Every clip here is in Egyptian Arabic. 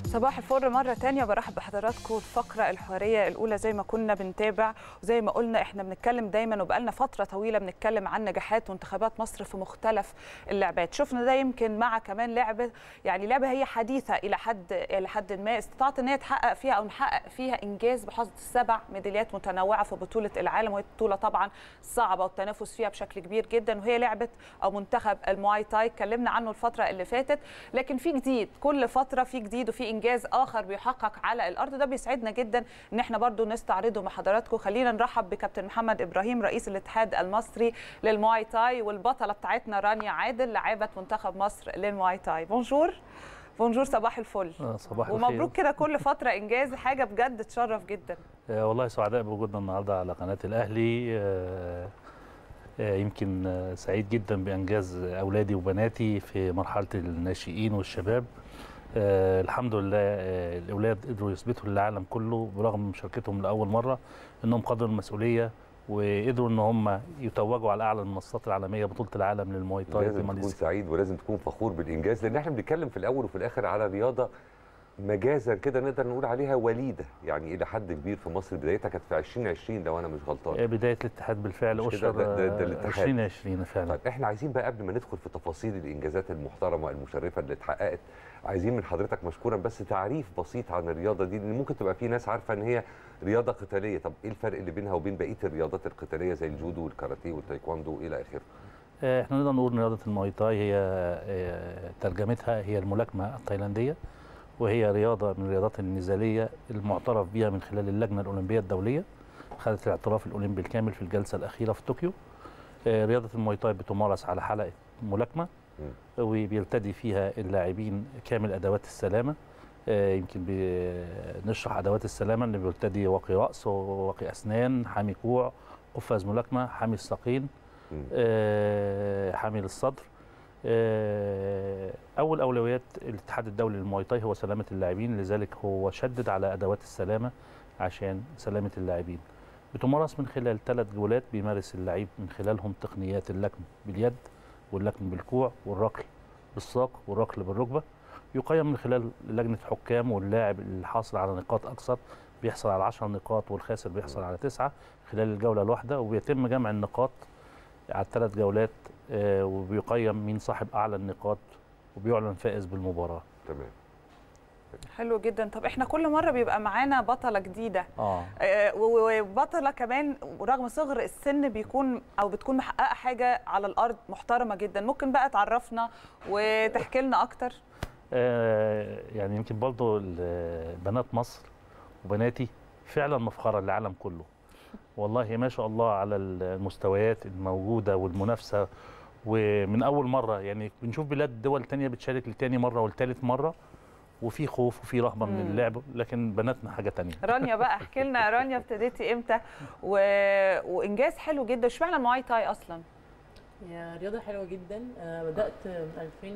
صباح الفل مرة تانية برحب بحضراتكم الفقرة الحوارية الأولى زي ما كنا بنتابع وزي ما قلنا احنا بنتكلم دايما وبقالنا فترة طويلة بنتكلم عن نجاحات منتخبات مصر في مختلف اللعبات شفنا ده يمكن مع كمان لعبة يعني لعبة هي حديثة إلى حد إلى حد ما استطاعت إن هي تحقق فيها أو نحقق فيها إنجاز بحصد سبع ميداليات متنوعة في بطولة العالم وهي بطولة طبعا صعبة والتنافس فيها بشكل كبير جدا وهي لعبة أو منتخب المواي تاي اتكلمنا عنه الفترة اللي فاتت لكن في جديد كل فترة في جديد وفي انجاز اخر بيحقق على الارض ده بيسعدنا جدا ان احنا برضو نستعرضه مع حضراتكم خلينا نرحب بكابتن محمد ابراهيم رئيس الاتحاد المصري للمواي تاي والبطله بتاعتنا رانيا عادل لاعبه منتخب مصر للمواي تاي بونجور بونجور صباح الفل آه، صباح ومبروك كده كل فتره انجاز حاجه بجد تشرف جدا آه، والله سعداء بوجودنا النهارده على قناه الاهلي آه، آه، يمكن آه، سعيد جدا بانجاز اولادي وبناتي في مرحله الناشئين والشباب آه، الحمد لله آه، الاولاد قدروا يثبتوا للعالم كله برغم مشاركتهم لاول مره انهم قدروا المسؤوليه وقدروا ان هم يتوجوا على اعلى المنصات العالميه بطوله العالم للمواي تاي في لازم تكون ماليزيا سعيد ولازم تكون فخور بالانجاز لان احنا بنتكلم في الاول وفي الاخر على رياضه مجازا كده نقدر نقول عليها وليده يعني الى حد كبير في مصر بدايتها كانت في 2020 لو انا مش غلطان آه، بدايه الاتحاد بالفعل مش كده؟ اشهر ده- ده- ده الاتحاد. 2020 فعلا طيب احنا عايزين بقى قبل ما ندخل في تفاصيل الانجازات المحترمه المشرفه اللي اتحققت عايزين من حضرتك مشكورا بس تعريف بسيط عن الرياضه دي لان ممكن تبقى في ناس عارفه ان هي رياضه قتاليه طب ايه الفرق اللي بينها وبين بقيه الرياضات القتاليه زي الجودو والكاراتيه والتايكواندو الى اخره آه، احنا نقدر نقول ان رياضه المواي تاي هي آه، ترجمتها هي الملاكمه التايلانديه وهي رياضه من الرياضات النزاليه المعترف بها من خلال اللجنه الاولمبيه الدوليه خدت الاعتراف الاولمبي الكامل في الجلسه الاخيره في طوكيو آه، رياضه المواي تاي بتمارس على حلقه ملاكمه وبيرتدي فيها اللاعبين كامل ادوات السلامه آه، يمكن بنشرح ادوات السلامه اللي بيرتدي واقي راس وواقي اسنان حامي كوع قفاز ملاكمه حامي الساقين مم. آه، حامل الصدر آه، اول اولويات الاتحاد الدولي للمواي تاي هو سلامه اللاعبين لذلك هو شدد على ادوات السلامه عشان سلامه اللاعبين بتمارس من خلال ثلاث جولات بيمارس اللعيب من خلالهم تقنيات اللكم باليد واللكم بالكوع والركل بالساق والركل بالركبه يقيم من خلال لجنه حكام واللاعب الحاصل على نقاط اكثر بيحصل على 10 نقاط والخاسر بيحصل على تسعه خلال الجوله الواحده وبيتم جمع النقاط على الثلاث جولات آه، وبيقيم مين صاحب اعلى النقاط وبيعلن فائز بالمباراه تمام حلو جدا طب احنا كل مره بيبقى معانا بطله جديده اه آه، و- وبطله كمان رغم صغر السن بيكون او بتكون محققه حاجه على الارض محترمه جدا ممكن بقى تعرفنا وتحكي لنا اكتر آه، يعني يمكن برضه ال- بنات مصر وبناتي فعلا مفخره للعالم كله والله ما شاء الله على المستويات الموجوده والمنافسه ومن اول مره يعني بنشوف بلاد دول تانية بتشارك لتاني مره ولتالت مره وفي خوف وفي رهبه من مم. اللعب لكن بناتنا حاجه تانية رانيا بقى احكي لنا يا رانيا ابتديتي امتى و... وانجاز حلو جدا اشمعنى المواي تاي اصلا هي رياضة حلوة جدا أنا بدأت من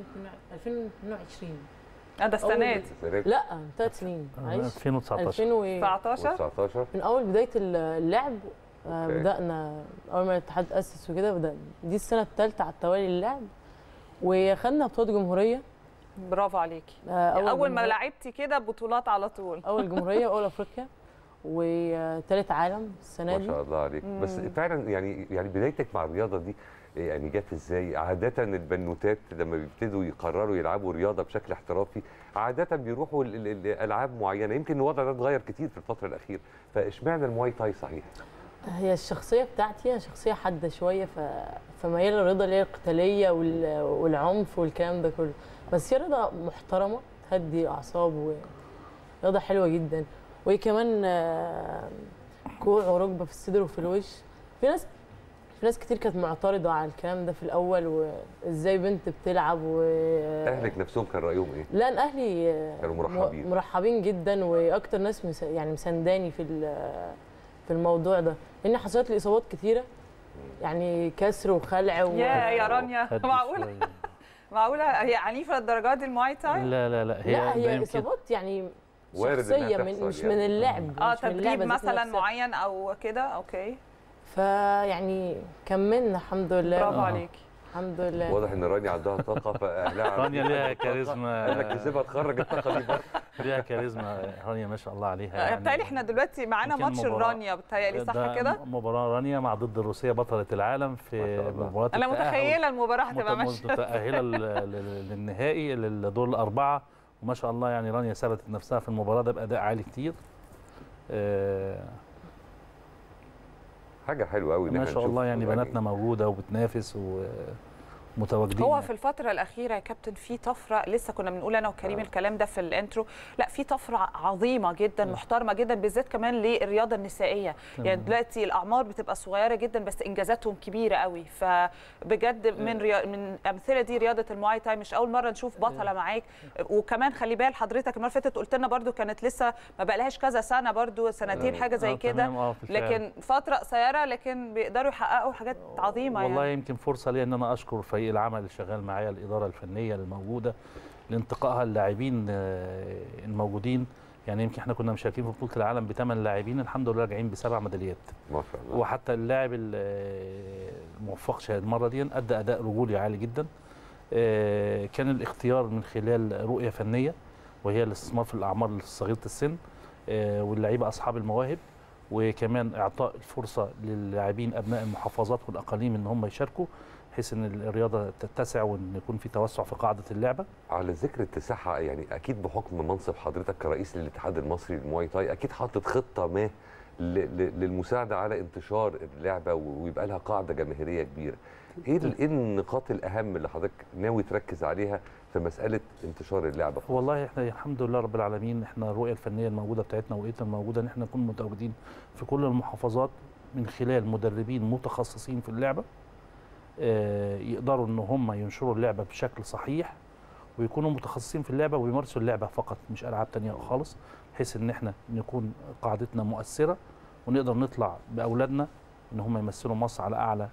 2022 اه ده السنه أول- دي سنة لا من ثلاث سنين معلش 2019 2000 و... 19 19 من أول بداية اللعب آه، أوكي. بدأنا أول ما الاتحاد تأسس وكده بدأنا دي السنة الثالثة على التوالي اللعب وخدنا بطولة جمهورية برافو عليكي آه، اول ما جمهورية- لعبتي كده بطولات على طول أول جمهورية وأول أفريقيا وثالث عالم السنة ما دي شاء الله عليك بس مم. فعلا يعني يعني بدايتك مع الرياضه دي يعني جت ازاي؟ عادة البنوتات لما بيبتدوا يقرروا يلعبوا رياضة بشكل احترافي عادة بيروحوا ل- ل- لألعاب معينة يمكن الوضع ده اتغير كتير في الفترة الأخيرة فاشمعنى المواي تاي صحيح؟ هي الشخصية بتاعتي أنا شخصية حادة شوية ف... فميالة للرياضة اللي هي القتالية وال... والعنف والكلام ده كله بس هي رياضة محترمة تهدي الأعصاب ورياضة حلوة جدا وهي كمان آه، كوع وركبة في الصدر وفي الوش في ناس في ناس كتير كانت معترضة على الكلام ده في الأول وإزاي بنت بتلعب و أهلك نفسهم كان رأيهم إيه؟ لا أنا أهلي آه، كانوا مرحبين. م- مرحبين جدا وأكتر ناس مس... يعني مسانداني في ال- في الموضوع ده لأن حصلت لي إصابات كتيرة يعني كسر وخلع و... يا يا رانيا هدي معقوله شوية. معقوله هي عنيفه للدرجات دي المواي تاي لا لا لا هي لا ده هي يمكن- اصابات يعني وارد إنها شخصيه من تحصل مش يعني. من اللعب اه مش من تدريب اللعبة ذات مثلا نفسها. معين او كده اوكي فيعني كملنا الحمد لله برافو آه. عليكي الحمد لله واضح ان رانيا عندها طاقه فاهلها عارفين رانيا ليها عندها طاقة. كاريزما. انك تسيبها تخرج الطاقه دي بره ليها كاريزما رانيا ما شاء الله عليها يعني بتهيألي احنا دلوقتي معانا يمكن ماتش مباراة- الرانيا بتهيألي صح ده كده؟ مباراة رانيا مع ضد الروسية بطلة العالم ما في شاء الله. مباراة انا التأهل. متخيله المباراه هتبقى مت- ماشيه متأهلة لل- لل- للنهائي للدور الأربعة وما شاء الله يعني رانيا ثبتت نفسها في المباراة ده بأداء عالي كتير آه، حاجه حلوه قوي ما شاء الله يعني بناتنا موجودة وبتنافس ومتواجدين هو في الفترة الأخيرة يا كابتن في طفرة لسه كنا بنقول أنا وكريم آه. الكلام ده في الانترو لا في طفرة عظيمة جدا آه. محترمة جدا بالذات كمان للرياضة النسائية تمام. يعني دلوقتي الأعمار بتبقى صغيرة جدا بس إنجازاتهم كبيرة قوي فبجد من ريا... من أمثلة دي رياضة المواي تاي مش أول مرة نشوف بطلة معاك وكمان خلي بال حضرتك المرة اللي فاتت قلت لنا برضو كانت لسه ما بقالهاش كذا سنة برضو سنتين آه. حاجة زي آه، كده تمام، آه، بالفعل. لكن فترة قصيرة لكن بيقدروا يحققوا حاجات عظيمة والله يعني. يمكن فرصه لي ان انا اشكر فريق العمل اللي شغال معايا الاداره الفنيه الموجوده لانتقائها اللاعبين آه، الموجودين يعني يمكن احنا كنا مشاركين في بطوله العالم بثمان لاعبين الحمد لله راجعين بسبع ميداليات ما شاء الله وحتى اللاعب ال- الموفق شاهد المره دي ادى اداء رجولي عالي جدا آه، كان الاختيار من خلال رؤيه فنيه وهي الاستثمار في الاعمار صغيره السن آه، واللعيبه اصحاب المواهب وكمان اعطاء الفرصه للاعبين ابناء المحافظات والاقاليم ان هم يشاركوا بحيث ان الرياضه تتسع وان يكون في توسع في قاعده اللعبه على ذكر اتساعها يعني اكيد بحكم منصب حضرتك كرئيس للاتحاد المصري للمواي تاي اكيد حاطط خطه ما ل- ل- للمساعده على انتشار اللعبه و- ويبقى لها قاعده جماهيريه كبيره. ايه ال- ايه النقاط الاهم اللي حضرتك ناوي تركز عليها في مساله انتشار اللعبه؟ في مصر؟ والله احنا الحمد لله رب العالمين احنا الرؤيه الفنيه الموجوده بتاعتنا ورؤيتنا الموجوده ان احنا نكون متواجدين في كل المحافظات من خلال مدربين متخصصين في اللعبه آه، يقدروا ان هم ينشروا اللعبه بشكل صحيح ويكونوا متخصصين في اللعبه ويمارسوا اللعبه فقط مش العاب تانية خالص بحيث ان احنا نكون قاعدتنا مؤثره ونقدر نطلع باولادنا ان هم يمثلوا مصر على اعلى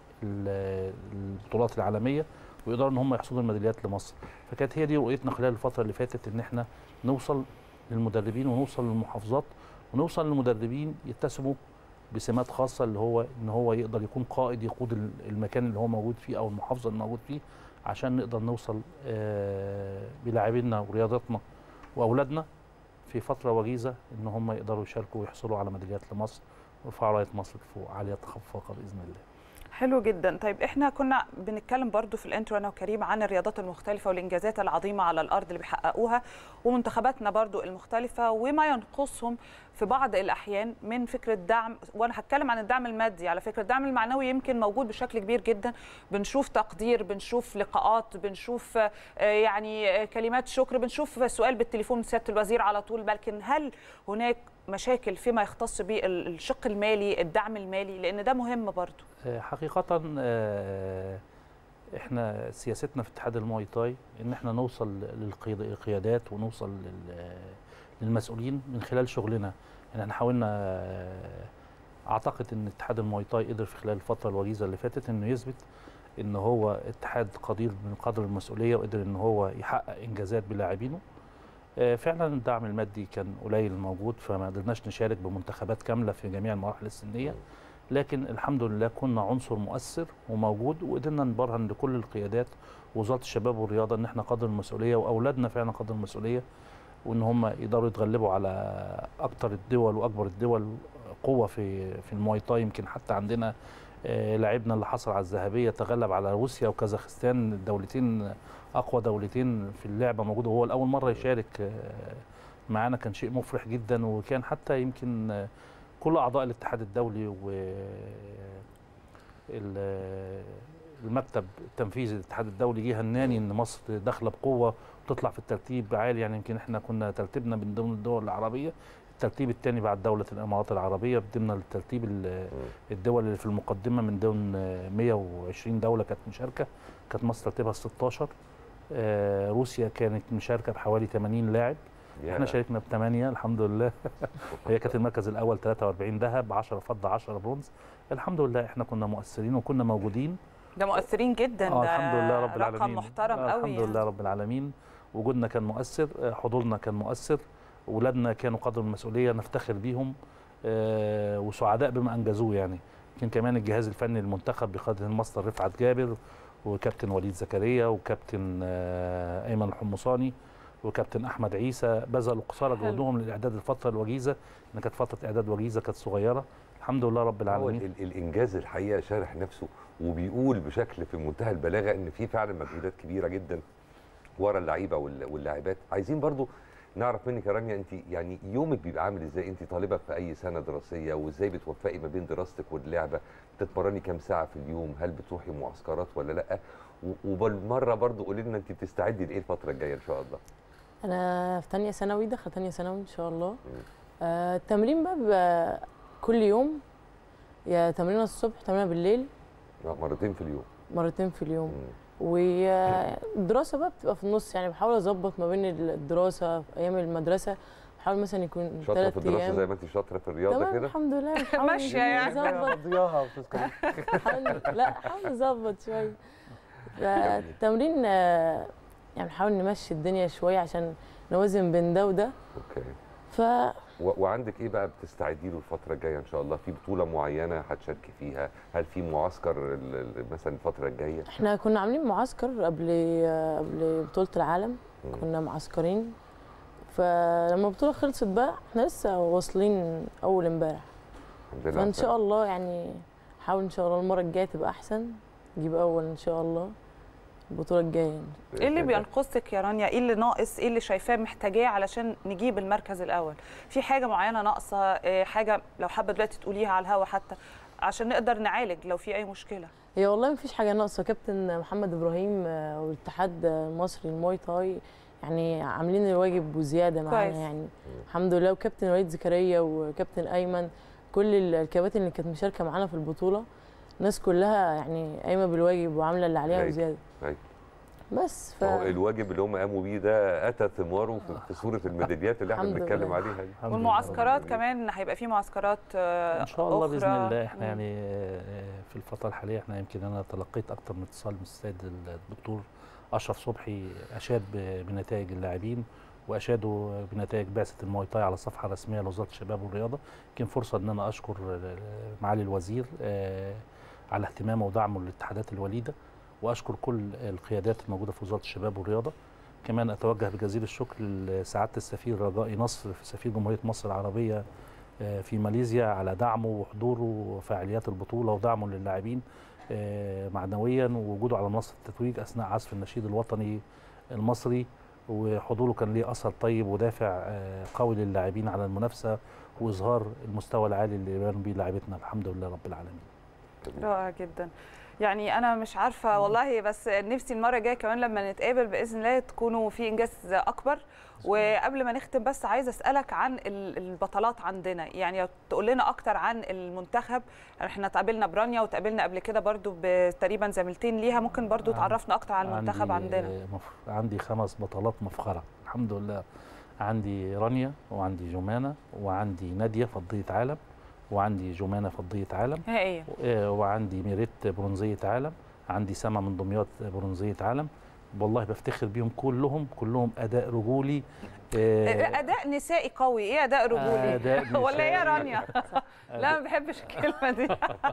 ال- البطولات العالميه ويقدروا ان هم يحصدوا الميداليات لمصر فكانت هي دي رؤيتنا خلال الفتره اللي فاتت ان احنا نوصل للمدربين ونوصل للمحافظات ونوصل للمدربين يتسموا بسمات خاصه اللي هو ان هو يقدر يكون قائد يقود ال- المكان اللي هو موجود فيه او المحافظه اللي موجود فيه عشان نقدر نوصل آه، بلاعبينا ورياضتنا واولادنا في فتره وجيزه ان هم يقدروا يشاركوا ويحصلوا على ميداليات لمصر ويرفعوا رايه مصر فوق عاليه تخفقه باذن الله حلو جدا طيب احنا كنا بنتكلم برضو في الانترو انا وكريم عن الرياضات المختلفه والانجازات العظيمه على الارض اللي بيحققوها ومنتخباتنا برضو المختلفه وما ينقصهم في بعض الاحيان من فكره دعم وانا هتكلم عن الدعم المادي على فكره الدعم المعنوي يمكن موجود بشكل كبير جدا بنشوف تقدير بنشوف لقاءات بنشوف آه، يعني آه، كلمات شكر بنشوف سؤال بالتليفون من سياده الوزير على طول لكن هل هناك مشاكل فيما يختص بالشق المالي الدعم المالي لان ده مهم برضو آه، حقيقة آه، احنا سياستنا في اتحاد المواي تاي ان احنا نوصل للقياد- للقيادات ونوصل لل- للمسؤولين من خلال شغلنا يعني احنا حاولنا آه، اعتقد ان اتحاد المواي تاي قدر في خلال الفترة الوجيزة اللي فاتت انه يثبت ان هو اتحاد قدير من قدر المسؤولية وقدر ان هو يحقق انجازات بلاعبينه آه، فعلا الدعم المادي كان قليل موجود فما قدرناش نشارك بمنتخبات كاملة في جميع المراحل السنية لكن الحمد لله كنا عنصر مؤثر وموجود وقدرنا نبرهن لكل القيادات ووزاره الشباب والرياضه ان احنا قدر المسؤوليه واولادنا فعلا قدر المسؤوليه وان هم يقدروا يتغلبوا على اكتر الدول واكبر الدول قوه في في المواي تاي يمكن حتى عندنا آه، لاعبنا اللي حصل على الذهبيه تغلب على روسيا وكازاخستان الدولتين اقوى دولتين في اللعبه موجوده وهو لاول مره يشارك آه، معانا كان شيء مفرح جدا وكان حتى يمكن آه، كل اعضاء الاتحاد الدولي و ال- المكتب التنفيذي للاتحاد الدولي جه هناني ان مصر داخله بقوه وتطلع في الترتيب عالي يعني يمكن احنا كنا ترتيبنا من ضمن الدول العربيه الترتيب الثاني بعد دوله الامارات العربيه ضمن الترتيب ال- الدول اللي في المقدمه من ضمن 120 دوله كانت مشاركه كانت مصر ترتيبها 16 آه، روسيا كانت مشاركه بحوالي 80 لاعب احنا شاركنا بثمانية الحمد لله هي كانت المركز الاول 43 ذهب 10 فضه 10 برونز الحمد لله احنا كنا مؤثرين وكنا موجودين ده مؤثرين جدا آه ده الحمد لله رب العالمين رقم محترم آه قوي الحمد لله رب العالمين وجودنا كان مؤثر آه، حضورنا كان مؤثر اولادنا كانوا قدر المسؤوليه نفتخر بيهم آه، وسعداء بما انجزوه يعني يمكن كمان الجهاز الفني للمنتخب بقياده الماستر رفعت جابر وكابتن وليد زكريا وكابتن آه، ايمن الحمصاني وكابتن احمد عيسى بذلوا قصارى حلو. جهدهم للاعداد الفتره الوجيزه ان كانت فتره اعداد وجيزه كانت صغيره الحمد لله رب هو العالمين ال- الانجاز الحقيقه شارح نفسه وبيقول بشكل في منتهى البلاغه ان في فعلا مجهودات كبيره جدا ورا اللعيبه وال- واللاعبات عايزين برضو نعرف منك يا رانيا انت يعني يومك بيبقى عامل ازاي انت طالبه في اي سنه دراسيه وازاي بتوفقي ما بين دراستك واللعبه بتتمرني كام ساعه في اليوم هل بتروحي معسكرات ولا لا و- وبالمره برضو قولي لنا انت بتستعدي لايه الفتره الجايه ان شاء الله انا في تانية ثانوي داخله تانية ثانوي ان شاء الله آه التمرين بقى بيبقى كل يوم يا تمرين الصبح تمرين بالليل مرتين في اليوم مرتين في اليوم مم. والدراسه بقى بتبقى في النص يعني بحاول اظبط ما بين الدراسه في ايام المدرسه بحاول مثلا يكون شاطره في ثلاث الدراسه زي ايام ما انت شاطره في الرياضه تمام كده الحمد لله بنحاول ماشية يعني. نظبط مضياها وتذكر حاول لا حاول نظبط شويه فالتمرين آه، يعني نحاول نمشي الدنيا شويه عشان نوازن بين ده وده اوكي ف و- وعندك ايه بقى بتستعدي له الفتره الجايه ان شاء الله في بطوله معينه هتشاركي فيها هل في معسكر ال- ال- مثلا الفتره الجايه احنا كنا عاملين معسكر قبل قبل بطولة العالم مم. كنا معسكرين فلما البطولة خلصت بقى احنا لسه واصلين أول امبارح الحمد لله فإن على شاء الله يعني حاول إن شاء الله المرة الجاية تبقى أحسن نجيب أول إن شاء الله البطولة الجاية يعني. ايه اللي بإذن الله. بينقصك يا رانيا ايه اللي ناقص ايه اللي شايفاه محتاجاه علشان نجيب المركز الاول في حاجه معينه ناقصه إيه حاجه لو حابه دلوقتي تقوليها على الهوا حتى عشان نقدر نعالج لو في اي مشكله هي والله مفيش حاجة ناقصة كابتن محمد إبراهيم آه، والاتحاد المصري الماي تاي يعني عاملين الواجب وزيادة معانا كويس. يعني الحمد لله وكابتن وليد زكريا وكابتن أيمن كل ال- الكباتن اللي كانت مشاركة معانا في البطولة الناس كلها يعني قايمة بالواجب وعاملة اللي عليها أيوة. وزيادة أيوة. بس ف هو الواجب اللي هم قاموا بيه ده اتى ثماره في- في صوره الميداليات اللي احنا الحمد بنتكلم لله. عليها دي الحمد لله والمعسكرات رب كمان هيبقى في معسكرات آه، ان شاء الله باذن أخرى. الله احنا مم. يعني آه، في الفتره الحاليه احنا يمكن انا تلقيت اكتر من اتصال من السيد الدكتور اشرف صبحي اشاد ب- بنتائج اللاعبين واشادوا بنتائج بعثه المواي تاي على الصفحه الرسميه لوزاره الشباب والرياضه يمكن فرصه ان انا اشكر آه، معالي الوزير آه، على اهتمامه ودعمه للاتحادات الوليده واشكر كل القيادات الموجوده في وزاره الشباب والرياضه كمان اتوجه بجزيل الشكر لسعاده السفير رجائي نصر في سفير جمهوريه مصر العربيه آه، في ماليزيا على دعمه وحضوره وفعاليات البطوله ودعمه للاعبين آه، معنويا ووجوده على منصه التتويج اثناء عزف النشيد الوطني المصري وحضوره كان ليه اثر طيب ودافع آه، قوي للاعبين على المنافسه واظهار المستوى العالي اللي بيبان بيه لاعبتنا الحمد لله رب العالمين رائع جدا يعني انا مش عارفه والله بس نفسي المره الجايه كمان لما نتقابل باذن الله تكونوا في انجاز اكبر وقبل ما نختم بس عايزه اسالك عن ال- البطلات عندنا يعني تقول لنا اكتر عن المنتخب احنا اتقابلنا برانيا وتقابلنا قبل كده برضو تقريبا زميلتين ليها ممكن برضو عن- تعرفنا اكتر عن المنتخب عندي عندنا آه، مف... عندي خمس بطلات مفخره الحمد لله عندي رانيا وعندي جمانه وعندي ناديه فضيه عالم وعندي جمانه فضيه عالم هي ايه آه، وعندي ميريت برونزيه عالم عندي سما من دمياط برونزيه عالم والله بفتخر بيهم كلهم كلهم اداء رجولي آه، اداء نسائي قوي ايه اداء رجولي أداء ولا ايه يا نسائي. رانيا لا ما بحبش الكلمه دي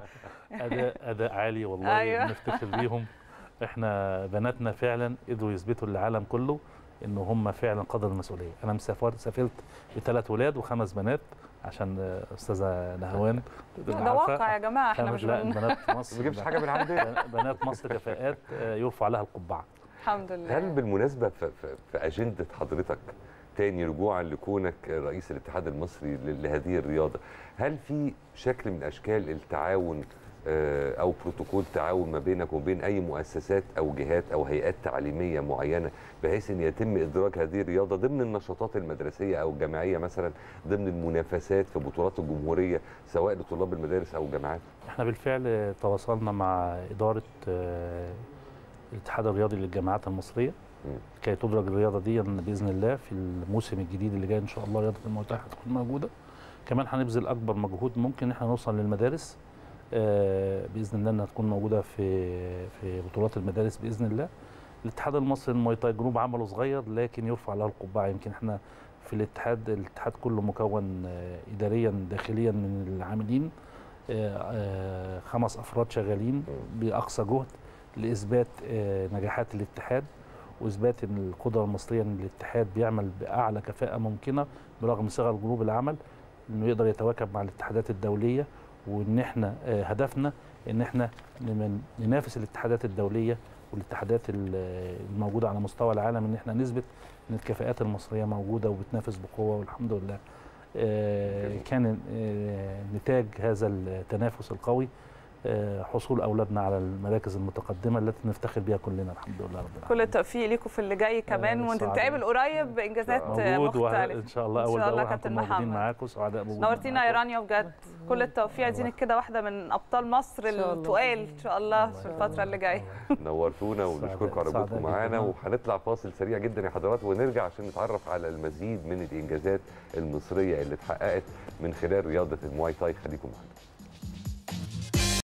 اداء اداء عالي والله أيوة. بنفتخر بيهم احنا بناتنا فعلا قدروا يثبتوا للعالم كله ان هم فعلا قدر المسؤوليه انا مسافر سافرت بثلاث ولاد وخمس بنات عشان آه، استاذه نهوان ده عارفة. واقع يا جماعه احنا خمس مش لا بن... البنات في ما مصر بيجيبش حاجه من عندنا بنات مصر كفاءات آه، يرفع لها القبعه الحمد لله هل بالمناسبه في, في, في اجنده حضرتك تاني رجوعا لكونك رئيس الاتحاد المصري ل- لهذه الرياضه هل في شكل من اشكال التعاون آه، او بروتوكول تعاون ما بينك وبين اي مؤسسات او جهات او هيئات تعليميه معينه بحيث ان يتم ادراج هذه الرياضه ضمن النشاطات المدرسيه او الجامعيه مثلا ضمن المنافسات في بطولات الجمهوريه سواء لطلاب المدارس او الجامعات احنا بالفعل تواصلنا مع اداره آه، الاتحاد الرياضي للجامعات المصريه مم. كي تدرج الرياضه دي باذن الله في الموسم الجديد اللي جاي ان شاء الله رياضه المواي هتكون موجوده كمان هنبذل اكبر مجهود ممكن ان احنا نوصل للمدارس آه، باذن الله انها تكون موجوده في في بطولات المدارس باذن الله الاتحاد المصري للمواي تاي جنوب عمله صغير لكن يرفع له القبعه يمكن احنا في الاتحاد الاتحاد كله مكون آه، اداريا داخليا من العاملين آه، آه، خمس افراد شغالين باقصى جهد لاثبات آه، نجاحات الاتحاد واثبات ان القدره المصريه ان الاتحاد بيعمل باعلى كفاءه ممكنه برغم صغر جروب العمل انه يقدر يتواكب مع الاتحادات الدوليه وان احنا آه، هدفنا ان احنا نمن- ننافس الاتحادات الدوليه والاتحادات ال- الموجوده على مستوى العالم ان احنا نثبت ان الكفاءات المصريه موجوده وبتنافس بقوه والحمد لله آه، جميل. كان آه، نتاج هذا التنافس القوي آه، حصول اولادنا على المراكز المتقدمه التي نفتخر بها كلنا الحمد لله رب العالمين كل التوفيق ليكم في اللي جاي كمان آه، ونتقابل قريب بانجازات موجود مختلفه وان شاء الله إن اول شاء الله باول كابتن هنكون موجودين محمد. معاكم سعداء بوجودنا نورتينا يا معاكم. رانيا بجد كل التوفيق عايزينك كده واحده من ابطال مصر إن شاء الله. التقال ان شاء الله الله في الفتره اللي جايه نورتونا ونشكركم على سعداء وجودكم جداً. معانا وهنطلع فاصل سريع جدا يا حضرات ونرجع عشان نتعرف على المزيد من الانجازات المصريه اللي اتحققت من خلال رياضه المواي تاي خليكم معانا